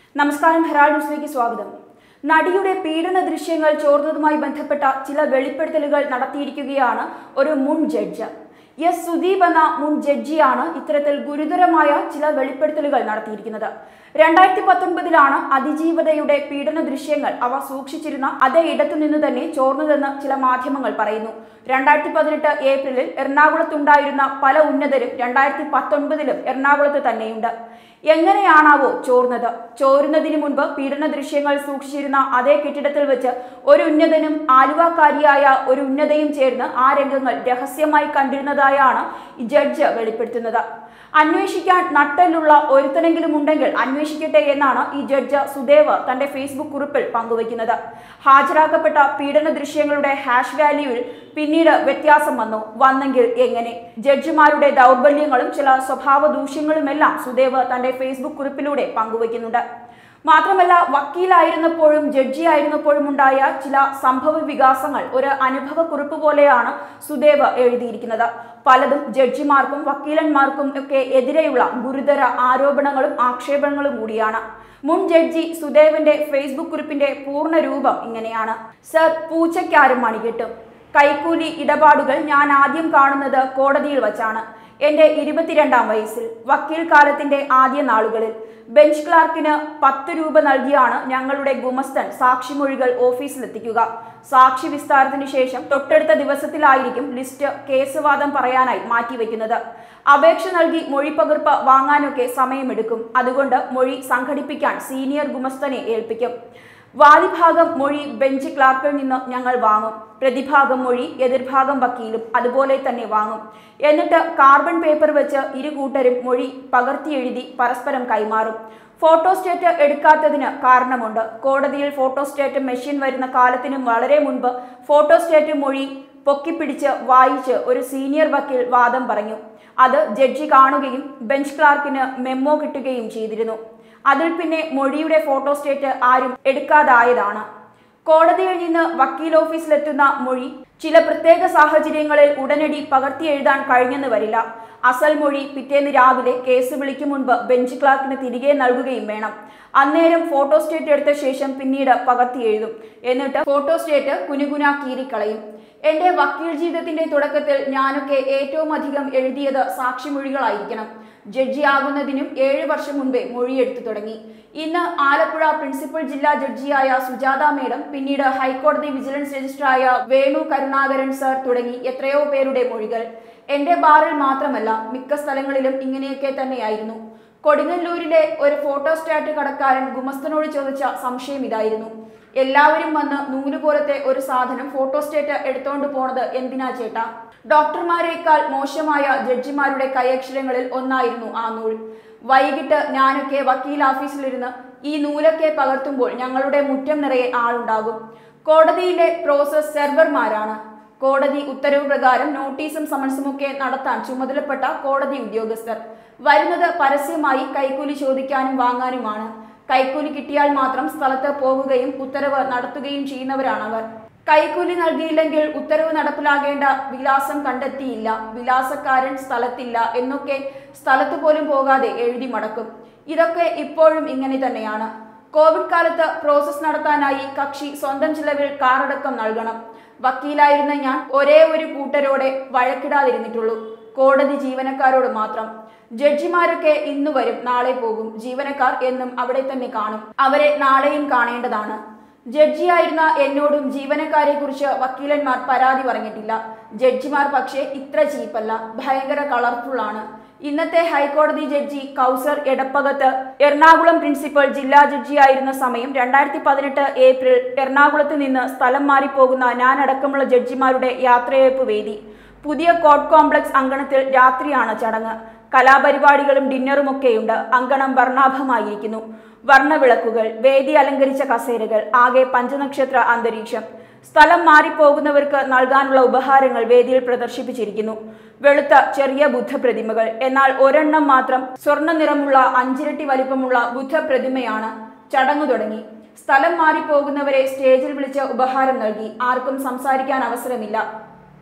നമസ്കാരം ഹെറാൾഡ് ന്യൂസിലേക്ക് സ്വാഗതം നടിയുടെ പീഡന ദൃശ്യങ്ങൾ ചോർന്നതുമായി ബന്ധപ്പെട്ട ചില വെളിപ്പെടുത്തലുകൾ നടത്തിയിരിക്കുകയാണ് ഒരു മുൻ ജഡ്ജ് എസ് സുദീപ് എന്ന മുൻ ജഡ്ജിയാണ് ഇത്തരത്തിൽ ഗുരുതരമായ ചില വെളിപ്പെടുത്തലുകൾ നടത്തിയിരിക്കുന്നത് രണ്ടായിരത്തി പത്തൊൻപതിലാണ് അതിജീവതയുടെ പീഡന ദൃശ്യങ്ങൾ അവ സൂക്ഷിച്ചിരുന്ന അതേ ഇടത്തു നിന്ന് തന്നെ ചോർന്നതെന്ന് ചില മാധ്യമങ്ങൾ പറയുന്നു രണ്ടായിരത്തി പതിനെട്ട് ഏപ്രിലിൽ എറണാകുളത്തുണ്ടായിരുന്ന പല ഉന്നതരും രണ്ടായിരത്തി പത്തൊൻപതിലും എറണാകുളത്ത് തന്നെയുണ്ട് എങ്ങനെയാണാവോ ചോർന്നത് ചോരുന്നതിന് മുൻപ് പീഡന ദൃശ്യങ്ങൾ സൂക്ഷിച്ചിരുന്ന അതേ കെട്ടിടത്തിൽ വെച്ച് ഒരു ഉന്നതനും ആലുവക്കാരിയായ ഒരു ഉന്നതയും ചേർന്ന് ആ രംഗങ്ങൾ രഹസ്യമായി കണ്ടിരുന്നതായാണ് ഈ ജഡ്ജ് വെളിപ്പെടുത്തുന്നത് അന്വേഷിക്കാൻ നട്ടലുള്ള ഒരുത്തനെങ്കിലും ഉണ്ടെങ്കിൽ അന്വേഷിക്കട്ടെ എന്നാണ് ഈ ജഡ്ജ് സുദേവ് തന്റെ ഫേസ്ബുക്ക് കുറിപ്പിൽ പങ്കുവയ്ക്കുന്നത് ഹാജരാക്കപ്പെട്ട പീഡന ദൃശ്യങ്ങളുടെ ഹാഷ് വാല്യൂവിൽ പിന്നീട് വ്യത്യാസം വന്നു വന്നെങ്കിൽ എങ്ങനെ ജഡ്ജിമാരുടെ ദൗർബല്യങ്ങളും ചില സ്വഭാവ ദൂഷ്യങ്ങളുമെല്ലാം സുദേവ് തന്റെ ഫേസ്ബുക്ക് കുറിപ്പിലൂടെ പങ്കുവയ്ക്കുന്നുണ്ട് മാത്രമല്ല വക്കീലായിരുന്നപ്പോഴും ജഡ്ജിയായിരുന്നപ്പോഴും ഉണ്ടായ ചില സംഭവ വികാസങ്ങൾ ഒരു അനുഭവ കുറിപ്പ് പോലെയാണ് സുദേവ് എഴുതിയിരിക്കുന്നത് പലതും ജഡ്ജിമാർക്കും വക്കീലന്മാർക്കും ഒക്കെ എതിരെയുള്ള ഗുരുതര ആരോപണങ്ങളും ആക്ഷേപങ്ങളും കൂടിയാണ് മുൻ ജഡ്ജി സുദേവന്റെ ഫേസ്ബുക്ക് കുറിപ്പിന്റെ പൂർണ്ണ രൂപം ഇങ്ങനെയാണ് സർ പൂച്ചയ്ക്കാരും മണികെട്ടും കൈക്കൂലി ഇടപാടുകൾ ഞാൻ ആദ്യം കാണുന്നത് കോടതിയിൽ വച്ചാണ് എന്റെ ഇരുപത്തിരണ്ടാം വയസ്സിൽ വക്കീൽ കാലത്തിന്റെ ആദ്യ നാളുകളിൽ ബെഞ്ച് ക്ലാർക്കിന് പത്ത് രൂപ നൽകിയാണ് ഞങ്ങളുടെ ഗുമസ്തൻ സാക്ഷിമൊഴികൾ ഓഫീസിലെത്തിക്കുക സാക്ഷി വിസ്താരത്തിന് ശേഷം തൊട്ടടുത്ത ദിവസത്തിലായിരിക്കും ലിസ്റ്റ് കേസ് വാദം പറയാനായി മാറ്റിവെക്കുന്നത് അപേക്ഷ നൽകി മൊഴി പകർപ്പ് വാങ്ങാനൊക്കെ സമയമെടുക്കും അതുകൊണ്ട് മൊഴി സംഘടിപ്പിക്കാൻ സീനിയർ ഗുമസ്തനെ ഏൽപ്പിക്കും വാദിഭാഗം മൊഴി ബെഞ്ച് ക്ലാർക്കിൽ നിന്ന് ഞങ്ങൾ വാങ്ങും പ്രതിഭാഗം മൊഴി എതിർഭാഗം വക്കീലും അതുപോലെ തന്നെ വാങ്ങും എന്നിട്ട് കാർബൺ പേപ്പർ വെച്ച് ഇരു കൂട്ടരും മൊഴി പകർത്തി എഴുതി പരസ്പരം കൈമാറും ഫോട്ടോസ്റ്റേറ്റ് എടുക്കാത്തതിന് കാരണമുണ്ട് കോടതിയിൽ ഫോട്ടോസ്റ്റേറ്റ് മെഷീൻ വരുന്ന കാലത്തിനും വളരെ മുൻപ് ഫോട്ടോസ്റ്റേറ്റ് മൊഴി പൊക്കിപ്പിടിച്ച് വായിച്ച് ഒരു സീനിയർ വക്കീൽ വാദം പറഞ്ഞു അത് ജഡ്ജി കാണുകയും ബെഞ്ച് ക്ലാർക്കിന് മെമ്മോ കിട്ടുകയും ചെയ്തിരുന്നു അതിൽ പിന്നെ മൊഴിയുടെ ഫോട്ടോസ്റ്റേറ്റ് ആരും എടുക്കാതായതാണ് കോടതിയിൽ നിന്ന് വക്കീൽ ഓഫീസിലെത്തുന്ന മൊഴി ചില പ്രത്യേക സാഹചര്യങ്ങളിൽ ഉടനടി പകർത്തി എഴുതാൻ കഴിഞ്ഞെന്ന് വരില്ല അസൽ മൊഴി പിറ്റേന്ന് രാവിലെ കേസ് വിളിക്കും മുൻപ് ബെഞ്ച് ക്ലാർക്കിന് തിരികെ നൽകുകയും വേണം അന്നേരം ഫോട്ടോസ്റ്റേറ്റ് എടുത്ത ശേഷം പിന്നീട് പകർത്തി എഴുതും എന്നിട്ട് ഫോട്ടോസ്റ്റേറ്റ് കുനുകുന കീറിക്കളയും എന്റെ വക്കീൽ ജീവിതത്തിന്റെ തുടക്കത്തിൽ ഞാനൊക്കെ ഏറ്റവും അധികം എഴുതിയത് സാക്ഷിമൊഴികളായിരിക്കണം ജഡ്ജി ആകുന്നതിനും ഏഴ് വർഷം മുൻപേ മൊഴിയെടുത്തു തുടങ്ങി ഇന്ന് ആലപ്പുഴ പ്രിൻസിപ്പൽ ജില്ലാ ജഡ്ജിയായ സുജാത മേഡം പിന്നീട് ഹൈക്കോടതി വിജിലൻസ് രജിസ്ട്രായ വേണു കരുണാകരൻ സർ തുടങ്ങി എത്രയോ പേരുടെ മൊഴികൾ എന്റെ ബാറിൽ മാത്രമല്ല മിക്ക സ്ഥലങ്ങളിലും ഇങ്ങനെയൊക്കെ തന്നെയായിരുന്നു കൊടുങ്ങല്ലൂരിലെ ഒരു ഫോട്ടോസ്റ്റാറ്റ് കടക്കാരൻ ഗുമസ്തനോട് ചോദിച്ച സംശയം ഇതായിരുന്നു എല്ലാവരും വന്ന് നൂല് പോലത്തെ ഒരു സാധനം ഫോട്ടോസ്റ്റേറ്റ് എടുത്തോണ്ട് പോണത് എന്തിനാ ചേട്ടാ ഡോക്ടർമാരെക്കാൾ മോശമായ ജഡ്ജിമാരുടെ കൈയക്ഷരങ്ങളിൽ ഒന്നായിരുന്നു ആ നൂൽ വൈകിട്ട് ഞാനൊക്കെ വക്കീൽ ഓഫീസിലിരുന്ന് ഈ നൂലൊക്കെ പകർത്തുമ്പോൾ ഞങ്ങളുടെ മുറ്റം നിറയെ ആളുണ്ടാകും കോടതിയിലെ പ്രോസസ് സെർവർമാരാണ് കോടതി ഉത്തരവ് പ്രകാരം നോട്ടീസും സമൻസുമൊക്കെ നടത്താൻ ചുമതലപ്പെട്ട കോടതി ഉദ്യോഗസ്ഥർ വരുന്നത് പരസ്യമായി കൈക്കൂലി ചോദിക്കാനും വാങ്ങാനുമാണ് കൈക്കൂലി കിട്ടിയാൽ മാത്രം സ്ഥലത്ത് പോകുകയും ഉത്തരവ് നടത്തുകയും ചെയ്യുന്നവരാണവർ കൈക്കൂലി നൽകിയില്ലെങ്കിൽ ഉത്തരവ് നടപ്പിലാകേണ്ട വിലാസം കണ്ടെത്തിയില്ല വിലാസക്കാരൻ സ്ഥലത്തില്ല എന്നൊക്കെ സ്ഥലത്ത് പോലും പോകാതെ എഴുതി മടക്കും ഇതൊക്കെ ഇപ്പോഴും ഇങ്ങനെ തന്നെയാണ് കോവിഡ് കാലത്ത് പ്രോസസ് നടത്താനായി കക്ഷി സ്വന്തം ചിലവിൽ കാറടക്കം നൽകണം വക്കീലായിരുന്ന ഞാൻ ഒരേ ഒരു കൂട്ടരോടെ വഴക്കിടാതിരുന്നിട്ടുള്ളൂ കോടതി ജീവനക്കാരോട് മാത്രം ജഡ്ജിമാരൊക്കെ ഇന്ന് വരും നാളെ പോകും ജീവനക്കാർ എന്നും അവിടെ തന്നെ കാണും അവരെ നാളെയും കാണേണ്ടതാണ് ജഡ്ജിയായിരുന്ന എന്നോടും ജീവനക്കാരെ കുറിച്ച് വക്കീലന്മാർ പരാതി പറഞ്ഞിട്ടില്ല ജഡ്ജിമാർ പക്ഷേ ഇത്ര ചീപ്പല്ല ഭയങ്കര കളർഫുൾ ആണ് ഇന്നത്തെ ഹൈക്കോടതി ജഡ്ജി കൗസർ എടപ്പകത്ത് എറണാകുളം പ്രിൻസിപ്പൽ ജില്ലാ ജഡ്ജിയായിരുന്ന സമയം രണ്ടായിരത്തി പതിനെട്ട് ഏപ്രിൽ എറണാകുളത്ത് നിന്ന് സ്ഥലം മാറിപ്പോകുന്ന ഞാനടക്കമുള്ള ജഡ്ജിമാരുടെ യാത്രയയപ്പ് വേദി പുതിയ കോർട്ട് കോംപ്ലക്സ് അങ്കണത്തിൽ രാത്രിയാണ് ചടങ്ങ് കലാപരിപാടികളും ഡിന്നറുമൊക്കെയുണ്ട് അങ്കണം വർണ്ണാഭമായിരിക്കുന്നു വർണ്ണവിളക്കുകൾ വേദി അലങ്കരിച്ച കസേരകൾ ആകെ പഞ്ചനക്ഷത്ര അന്തരീക്ഷം സ്ഥലം മാറിപ്പോകുന്നവർക്ക് നൽകാനുള്ള ഉപഹാരങ്ങൾ വേദിയിൽ പ്രദർശിപ്പിച്ചിരിക്കുന്നു വെളുത്ത ചെറിയ ബുദ്ധപ്രതിമകൾ എന്നാൽ ഒരെണ്ണം മാത്രം സ്വർണ്ണ നിറമുള്ള അഞ്ചിരട്ടി വലിപ്പമുള്ള ബുദ്ധപ്രതിമയാണ് ചടങ്ങു തുടങ്ങി സ്ഥലം മാറിപ്പോകുന്നവരെ സ്റ്റേജിൽ വിളിച്ച് ഉപഹാരം നൽകി ആർക്കും സംസാരിക്കാൻ അവസരമില്ല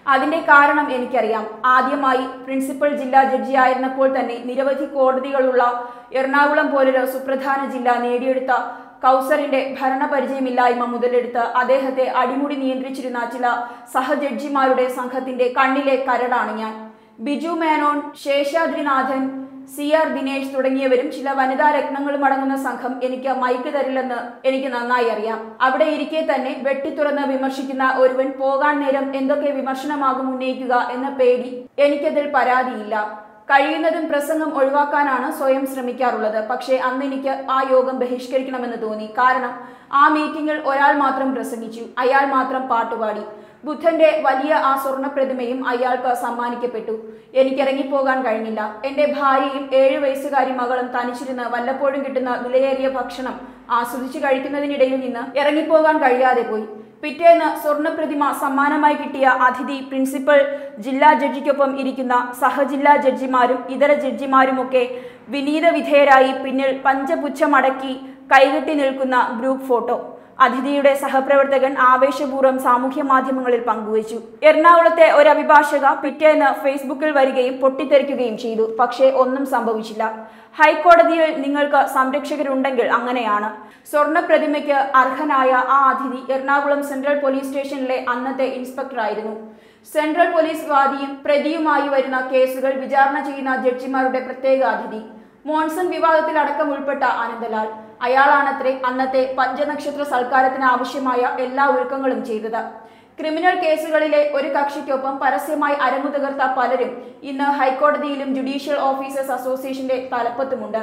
അതിന്റെ കാരണം എനിക്കറിയാം ആദ്യമായി പ്രിൻസിപ്പൽ ജില്ലാ ജഡ്ജിയായിരുന്നപ്പോൾ തന്നെ നിരവധി കോടതികളുള്ള എറണാകുളം പോലൊരു സുപ്രധാന ജില്ല നേടിയെടുത്ത കൗസറിന്റെ ഭരണപരിചയമില്ലായ്മ മുതലെടുത്ത് അദ്ദേഹത്തെ അടിമുടി നിയന്ത്രിച്ചിരുന്ന ചില സഹജഡ്ജിമാരുടെ സംഘത്തിന്റെ കണ്ണിലെ കരടാണ് ഞാൻ ബിജു മേനോൻ ശേഷാദ്രിനാഥൻ സി ആർ ദിനേശ് തുടങ്ങിയവരും ചില വനിതാ രത്നങ്ങളും അടങ്ങുന്ന സംഘം എനിക്ക് മൈക്ക് തരില്ലെന്ന് എനിക്ക് നന്നായി അറിയാം അവിടെ ഇരിക്കെ തന്നെ വെട്ടിത്തുറന്ന് വിമർശിക്കുന്ന ഒരുവൻ പോകാൻ നേരം എന്തൊക്കെ വിമർശനമാകും ഉന്നയിക്കുക എന്ന പേടി എനിക്കതിൽ പരാതിയില്ല കഴിയുന്നതും പ്രസംഗം ഒഴിവാക്കാനാണ് സ്വയം ശ്രമിക്കാറുള്ളത് പക്ഷേ അന്ന് എനിക്ക് ആ യോഗം ബഹിഷ്കരിക്കണമെന്ന് തോന്നി കാരണം ആ മീറ്റിംഗിൽ ഒരാൾ മാത്രം പ്രസംഗിച്ചു അയാൾ മാത്രം പാട്ടുപാടി ബുദ്ധന്റെ വലിയ ആ സ്വർണ്ണ പ്രതിമയും അയാൾക്ക് സമ്മാനിക്കപ്പെട്ടു എനിക്ക് ഇറങ്ങിപ്പോകാൻ കഴിഞ്ഞില്ല എന്റെ ഭാര്യയും ഏഴു വയസ്സുകാരി മകളും തനിച്ചിരുന്ന് വല്ലപ്പോഴും കിട്ടുന്ന വിലയേറിയ ഭക്ഷണം ആസ്വദിച്ചു കഴിക്കുന്നതിനിടയിൽ നിന്ന് ഇറങ്ങിപ്പോകാൻ കഴിയാതെ പോയി പിറ്റേന്ന് സ്വർണ്ണ പ്രതിമ സമ്മാനമായി കിട്ടിയ അതിഥി പ്രിൻസിപ്പൽ ജില്ലാ ജഡ്ജിക്കൊപ്പം ഇരിക്കുന്ന സഹജില്ലാ ജഡ്ജിമാരും ഇതര ജഡ്ജിമാരുമൊക്കെ വിനീത വിധേയരായി പിന്നിൽ പഞ്ചപുച്ഛമടക്കി കൈകെട്ടി നിൽക്കുന്ന ഗ്രൂപ്പ് ഫോട്ടോ അതിഥിയുടെ സഹപ്രവർത്തകൻ ആവേശപൂർവ്വം സാമൂഹ്യ മാധ്യമങ്ങളിൽ പങ്കുവച്ചു എറണാകുളത്തെ ഒരു അഭിഭാഷക പിറ്റേന്ന് ഫേസ്ബുക്കിൽ വരികയും പൊട്ടിത്തെറിക്കുകയും ചെയ്തു പക്ഷേ ഒന്നും സംഭവിച്ചില്ല ഹൈക്കോടതിയിൽ നിങ്ങൾക്ക് സംരക്ഷകരുണ്ടെങ്കിൽ അങ്ങനെയാണ് സ്വർണ്ണ പ്രതിമയ്ക്ക് അർഹനായ ആ അതിഥി എറണാകുളം സെൻട്രൽ പോലീസ് സ്റ്റേഷനിലെ അന്നത്തെ ഇൻസ്പെക്ടറായിരുന്നു സെൻട്രൽ പോലീസ് വാദിയും പ്രതിയുമായി വരുന്ന കേസുകൾ വിചാരണ ചെയ്യുന്ന ജഡ്ജിമാരുടെ പ്രത്യേക അതിഥി മോൺസൺ വിവാദത്തിൽ അടക്കം ഉൾപ്പെട്ട അനന്തലാൽ അയാളാണത്രേ അന്നത്തെ പഞ്ചനക്ഷത്ര സൽക്കാരത്തിന് ആവശ്യമായ എല്ലാ ഒരുക്കങ്ങളും ചെയ്തത് ക്രിമിനൽ കേസുകളിലെ ഒരു കക്ഷിക്കൊപ്പം പരസ്യമായി അരങ്ങു തകർത്ത പലരും ഇന്ന് ഹൈക്കോടതിയിലും ജുഡീഷ്യൽ ഓഫീസേഴ്സ് അസോസിയേഷന്റെ തലപ്പത്തുമുണ്ട്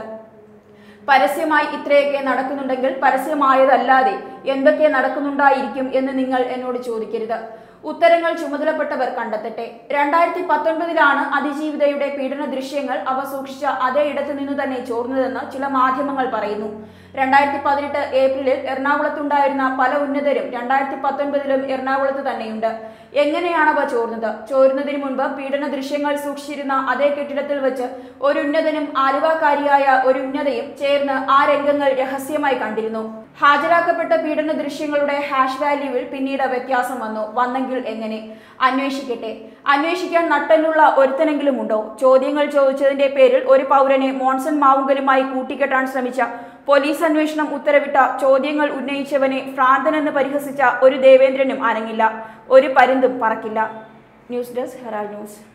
പരസ്യമായി ഇത്രയൊക്കെ നടക്കുന്നുണ്ടെങ്കിൽ പരസ്യമായതല്ലാതെ എന്തൊക്കെ നടക്കുന്നുണ്ടായിരിക്കും എന്ന് നിങ്ങൾ എന്നോട് ചോദിക്കരുത് ഉത്തരങ്ങൾ ചുമതലപ്പെട്ടവർ കണ്ടെത്തട്ടെ രണ്ടായിരത്തി പത്തൊൻപതിലാണ് അതിജീവിതയുടെ പീഡന ദൃശ്യങ്ങൾ അവ സൂക്ഷിച്ച അതേ ഇടത്തു നിന്നു തന്നെ ചോർന്നതെന്ന് ചില മാധ്യമങ്ങൾ പറയുന്നു രണ്ടായിരത്തി പതിനെട്ട് ഏപ്രിലിൽ എറണാകുളത്തുണ്ടായിരുന്ന പല ഉന്നതരും രണ്ടായിരത്തി പത്തൊൻപതിലും എറണാകുളത്ത് തന്നെയുണ്ട് എങ്ങനെയാണവ ചോർന്നത് ചോരുന്നതിന് മുൻപ് പീഡന ദൃശ്യങ്ങൾ സൂക്ഷിച്ചിരുന്ന അതേ കെട്ടിടത്തിൽ വെച്ച് ഒരു ഉന്നതനും ആലുവാക്കാരിയായ ഒരു ഉന്നതയും ചേർന്ന് ആ രംഗങ്ങൾ രഹസ്യമായി കണ്ടിരുന്നു ഹാജരാക്കപ്പെട്ട പീഡന ദൃശ്യങ്ങളുടെ ഹാഷ് വാല്യൂവിൽ പിന്നീട് വ്യത്യാസം വന്നു വന്നെങ്കിൽ എങ്ങനെ അന്വേഷിക്കട്ടെ അന്വേഷിക്കാൻ നട്ടലുള്ള ഒരുത്തനെങ്കിലും ഉണ്ടോ ചോദ്യങ്ങൾ ചോദിച്ചതിന്റെ പേരിൽ ഒരു പൗരനെ മോൺസൺ മാവുങ്കലുമായി കൂട്ടിക്കെട്ടാൻ ശ്രമിച്ച പോലീസ് അന്വേഷണം ഉത്തരവിട്ട ചോദ്യങ്ങൾ ഉന്നയിച്ചവനെ ഭ്രാന്തനെന്ന് പരിഹസിച്ച ഒരു ദേവേന്ദ്രനും അനങ്ങില്ല ഒരു പരുന്തും പറക്കില്ല ന്യൂസ് ഡെസ്ക് ഹെറാൾഡ് ന്യൂസ്